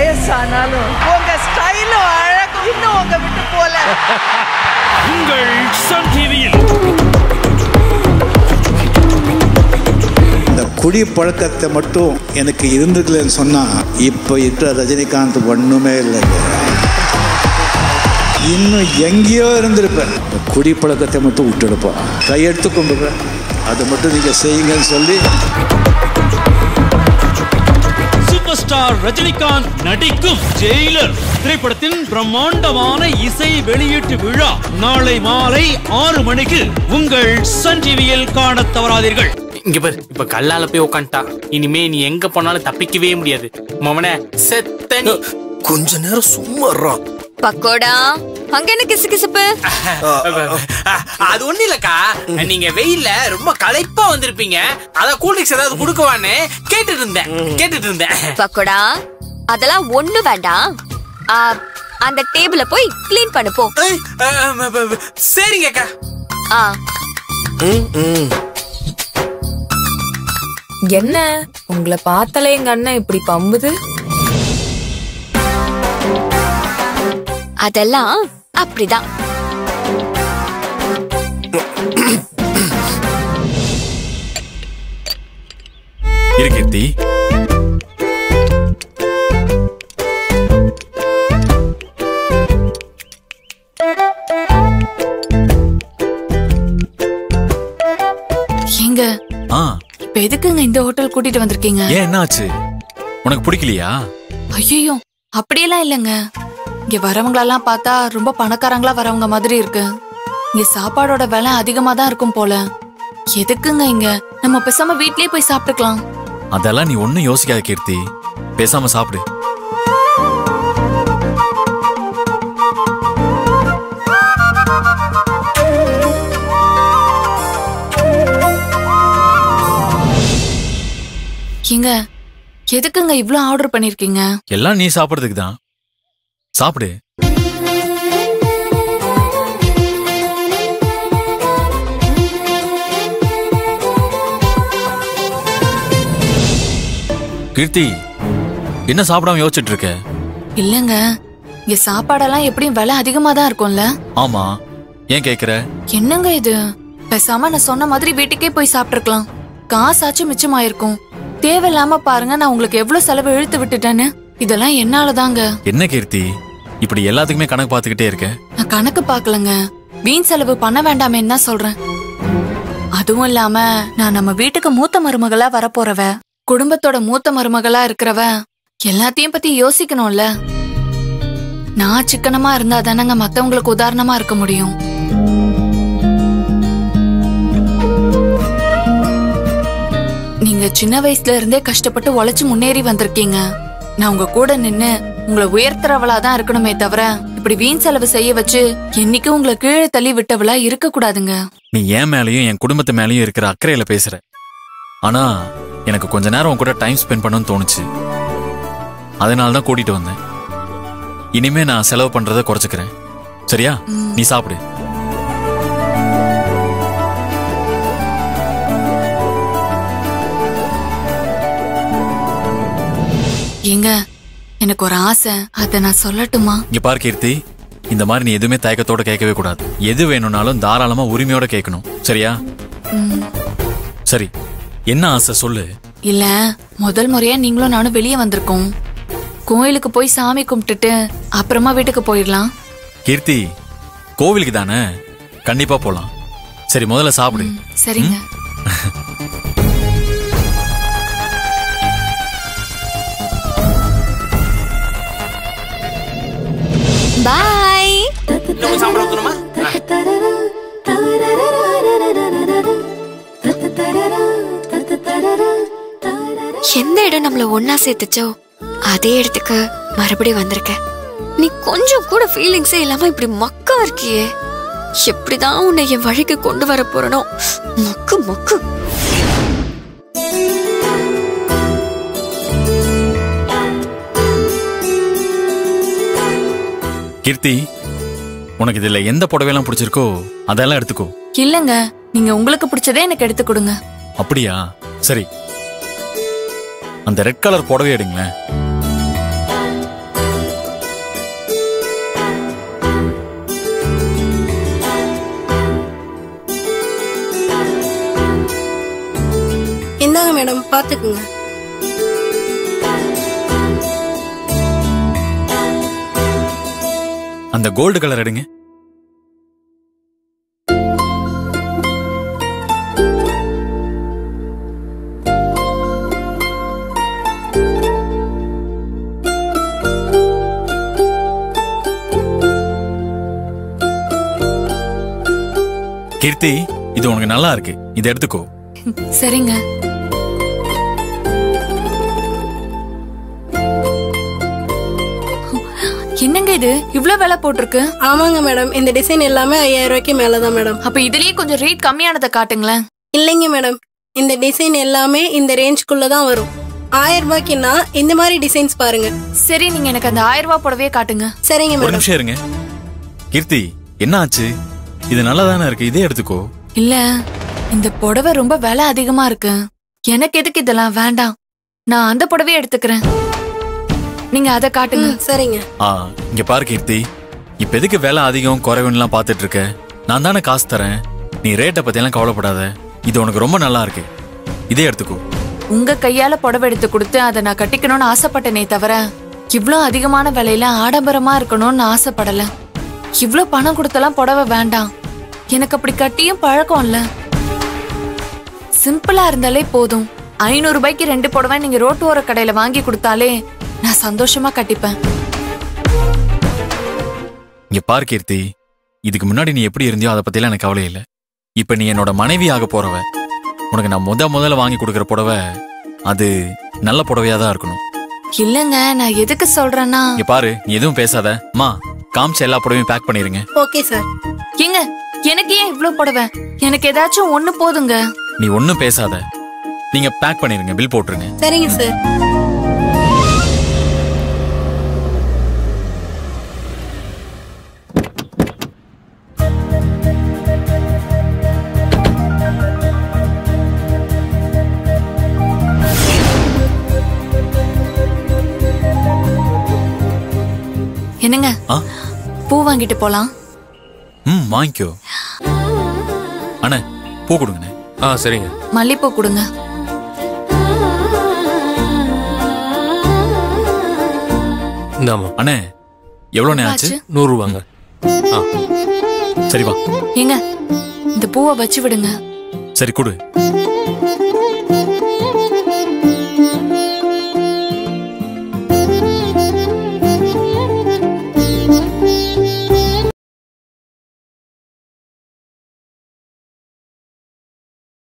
வயசானாலும் உங்க ஸ்டைலும் அழகும் இன்னும் உங்க விட்டு போல உங்கள் சன் டிவியில் இந்த குடி பழக்கத்தை மட்டும் எனக்கு இருந்ததுலன்னு சொன்னா இப்போ இருக்கிற ரஜினிகாந்த் ஒண்ணுமே இல்லைங்க இன்னும் எங்கேயோ இருந்திருப்பேன் இந்த குடி பழக்கத்தை மட்டும் விட்டுடுப்போம் கையெடுத்து கும்பிடுறேன் அதை மட்டும் நீங்க செய்யுங்கன்னு சொல்லி சூப்பர் ஸ்டார் ரஜினிகாந்த் நடிக்கும் ஜெயிலர் திரைப்படத்தின் பிரம்மாண்டமான இசை வெளியீட்டு விழா நாளை மாலை ஆறு மணிக்கு உங்கள் சன் டிவியில் காணத் தவறாதீர்கள் இங்க பாரு இப்ப கல்லால போய் உட்காந்துட்டா இனிமே நீ எங்க போனாலும் தப்பிக்கவே முடியாது மவனே செத்த நீ கொஞ்ச நேரம் சும்மா இருடா. பக்கோடா அங்க என்ன கிசு கிசுப்பு அது ஒண்ணு இல்லக்கா நீங்க வெயில்ல ரொம்ப களைப்பா வந்திருப்பீங்க அதான் கூல்ட்ரிங்க்ஸ் ஏதாவது குடுக்கவான்னு கேட்டுட்டு இருந்தேன் கேட்டுட்டு இருந்தேன் பக்கோடா அதெல்லாம் ஒண்ணு வேண்டாம் ஆ, அந்த டேபிள போய் க்ளீன் பண்ணு போ ஏய், அஹ், அஹ், அஹ், சரிங்க அக்கா ஆ ம், ம். என்ன உங்களை பார்த்தாலே எங்க அண்ணன் இப்படி பம்புது அதெல்லாம் அப்படிதான் இரு கீர்த்தி ஏங்க ஆ இப்ப எதுக்குங்க இந்த ஹோட்டல் கூட்டிட்டு வந்திருக்கீங்க ஏன் என்ன ஆச்சு உனக்கு பிடிக்கலையா ஐயோ அப்படியெல்லாம் இல்லைங்க இங்க வரவங்களெல்லாம் பார்த்தா ரொம்ப பணக்காரங்களா வரவங்க மாதிரி இருக்கு இங்க சாப்பாடோட விலை அதிகமா தான் இருக்கும் போல எதுக்குங்க இங்க நம்ம பேசாம வீட்லயே போய் சாப்பிட்டுக்கலாம் அதெல்லாம் நீ ஒன்னும் யோசிக்காத கீர்த்தி பேசாம சாப்பிடு ஏங்க எதுக்குங்க இவ்ளோ ஆர்டர் பண்ணிருக்கீங்க எல்லாம் நீ சாப்பிடுறதுக்கு தான் சாப்பிடு கீர்த்தி என்ன சாப்பிடாம யோசிச்சுட்டு இருக்க இல்லங்க இங்க சாப்பாடெல்லாம் எப்படியும் விலை அதிகமா தான் இருக்கும்ல ஆமா ஏன் கேக்குற என்னங்க இது பேசாம நான் சொன்ன மாதிரி வீட்டுக்கே போய் சாப்பிட்டுருக்கலாம் காசாச்சும் மிச்சமாயிருக்கும் தேவையில்லாம பாருங்க நான் உங்களுக்கு எவ்வளவு செலவு இழுத்து விட்டுட்டேன்னு இதெல்லாம் என்னாலதாங்க என்ன கீர்த்தி இப்படி எல்லாத்துக்குமே கணக்கு பார்த்துக்கிட்டே இருக்க நான் கணக்கு பார்க்கலங்க வீண் செலவு பண்ண வேண்டாமேன்னு தான் சொல்றேன் அதுவும் இல்லாம நான் நம்ம வீட்டுக்கு மூத்த மருமகளா வரப்போறவ குடும்பத்தோட மூத்த மருமகளா இருக்கிறவ எல்லாத்தையும் பத்தி யோசிக்கணும்ல நான் சிக்கனமா இருந்தா தானங்க மத்தவங்களுக்கு உதாரணமா இருக்க முடியும் நீங்க சின்ன வயசுல இருந்தே கஷ்டப்பட்டு உழைச்சு முன்னேறி வந்திருக்கீங்க நான் உங்க கூட நின்னு உங்களை உயர்த்துறவளா தான் இருக்கணுமே தவிர இப்படி வீண் செலவு செய்ய வச்சு என்னைக்கும் உங்களை கீழே தள்ளி விட்டவளா இருக்க கூடாதுங்க நீ என் மேலயும் என் குடும்பத்து மேலயும் இருக்கிற அக்கறையில பேசுற ஆனா எனக்கு கொஞ்ச நேரம் உன் கூட டைம் ஸ்பெண்ட் பண்ணணும்னு தோணுச்சு அதனால தான் கூட்டிட்டு வந்தேன் இனிமே நான் செலவு பண்றதை குறைச்சுக்கிறேன் சரியா நீ சாப்பிடு ஏங்க எனக்கு ஒரு ஆசை அதை நான் சொல்லட்டுமா இங்க பார் கீர்த்தி இந்த மாதிரி நீ எதுவுமே தயக்கத்தோட கேட்கவே கூடாது எது வேணும்னாலும் தாராளமா உரிமையோட கேட்கணும் சரியா சரி என்ன ஆசை சொல்லு இல்ல முதல் முறையா நீங்களும் நானும் வெளியே வந்திருக்கோம் கோயிலுக்கு போய் சாமி கும்பிட்டுட்டு அப்புறமா வீட்டுக்கு போயிடலாம் கீர்த்தி கோவிலுக்கு தானே கண்டிப்பா போலாம் சரி முதல்ல சாப்பிடு சரிங்க பாய் இன்னும் சாப்பிட ஊத்தணுமா எந்த இடம் நம்மள ஒன்னா சேர்த்துச்சோ அதே இடத்துக்கு மறுபடியும் வந்திருக்க நீ கொஞ்சம் கூட ஃபீலிங்ஸே இல்லாம இப்படி மக்கா இருக்கியே எப்படிதான் உன்னை என் வழிக்கு கொண்டு வர போறனோ மக்கு மக்கு கீர்த்தி உனக்கு இதுல எந்த புடவையெல்லாம் பிடிச்சிருக்கோ அதெல்லாம் எடுத்துக்கோ இல்லங்க நீங்க உங்களுக்கு பிடிச்சதே எனக்கு எடுத்து கொடுங்க அப்படியா சரி அந்த ரெட் கலர் புடவை எடுங்களேன் மேடம் பாத்துக்குங்க அந்த கோல்டு கலர் எடுங்க கீர்த்தி இது உனக்கு நல்லா இருக்கு இதை எடுத்துக்கோ சரிங்க என்னங்க இது இவ்ளோ விலை போட்டிருக்கு ஆமாங்க மேடம் இந்த டிசைன் எல்லாமே ஐயாயிரம் ரூபாய்க்கு மேலதான் மேடம் அப்ப இதுலயே கொஞ்சம் ரேட் கம்மியானதை காட்டுங்களேன் இல்லைங்க மேடம் இந்த டிசைன் எல்லாமே இந்த ரேஞ்சுக்குள்ள தான் வரும் ஆயிரம் ரூபாய்க்குன்னா இந்த மாதிரி டிசைன்ஸ் பாருங்க சரி நீங்க எனக்கு அந்த ஆயிரம் ரூபாய் புடவையே காட்டுங்க சரிங்க ஒரு மேடம் நிமிஷம் இருங்க கீர்த்தி என்ன ஆச்சு இது நல்லா தானே இருக்கு இதே எடுத்துக்கோ இல்ல இந்த புடவை ரொம்ப விலை அதிகமா இருக்கு எனக்கு எதுக்கு இதெல்லாம் வேண்டாம் நான் அந்த புடவையே எடுத்துக்கிறேன் நீங்க அதை காட்டுங்க ம், சரிங்க ஆ இங்க பாரு கீர்த்தி இப்ப எதுக்கு விலை அதிகம் குறைவுன்னுலாம் பார்த்துட்டு இருக்க நான் தானே காசு தரேன் நீ ரேட்டை பத்தியெல்லாம் கவலைப்படாத இது உனக்கு ரொம்ப நல்லா இருக்கு இதே எடுத்துக்கோ உங்க கையால புடவை எடுத்து கொடுத்து அதை நான் கட்டிக்கணும்னு ஆசைப்பட்டனே தவிர இவ்ளோ அதிகமான விலையில ஆடம்பரமா இருக்கணும்னு ஆசைப்படல இவ்ளோ பணம் கொடுத்தெல்லாம் புடவை வேண்டாம் எனக்கு அப்படி கட்டியும் பழக்கம் இல்ல சிம்பிளா இருந்தாலே போதும் ஐநூறு ரூபாய்க்கு ரெண்டு புடவை நீங்க ரோட்டு ஓர கடையில வாங்கி கொடுத்தாலே நான் சந்தோஷமா கட்டிப்பேன் இங்க பாரு கீர்த்தி இதுக்கு முன்னாடி நீ எப்படி இருந்தியோ அதை பத்தியெல்லாம் எனக்கு கவலை இல்லை இப்ப நீ என்னோட மனைவி ஆக போறவ உனக்கு நான் முத முதல்ல வாங்கி கொடுக்குற புடவை அது நல்ல புடவையா தான் இருக்கணும் இல்லங்க நான் எதுக்கு சொல்றேன்னா இங்க பாரு நீ எதுவும் பேசாத அம்மா காமிச்ச எல்லா புடவையும் பேக் பண்ணிருங்க ஓகே சார் ஏங்க எனக்கு ஏன் இவ்ளோ புடவை எனக்கு ஏதாச்சும் ஒண்ணு போதுங்க நீ ஒன்னும் பேசாத நீங்க பேக் பண்ணிருங்க பில் போட்டுருங்க சரிங்க சார் என்னங்க ஆ பூ வாங்கிட்டு போலாம் ம் வாங்கிக்கோ அண்ணே பூ கொடுங்கண்ணே ஆ சரிங்க மல்லிப்பூ கொடுங்க இந்தாம்மா அண்ணே எவ்வளோண்ணே ஆச்சு ஆச்சு. நூறு ரூபாங்க ஆ சரி வா ஏங்க இந்த பூவை வச்சு விடுங்க சரி கொடு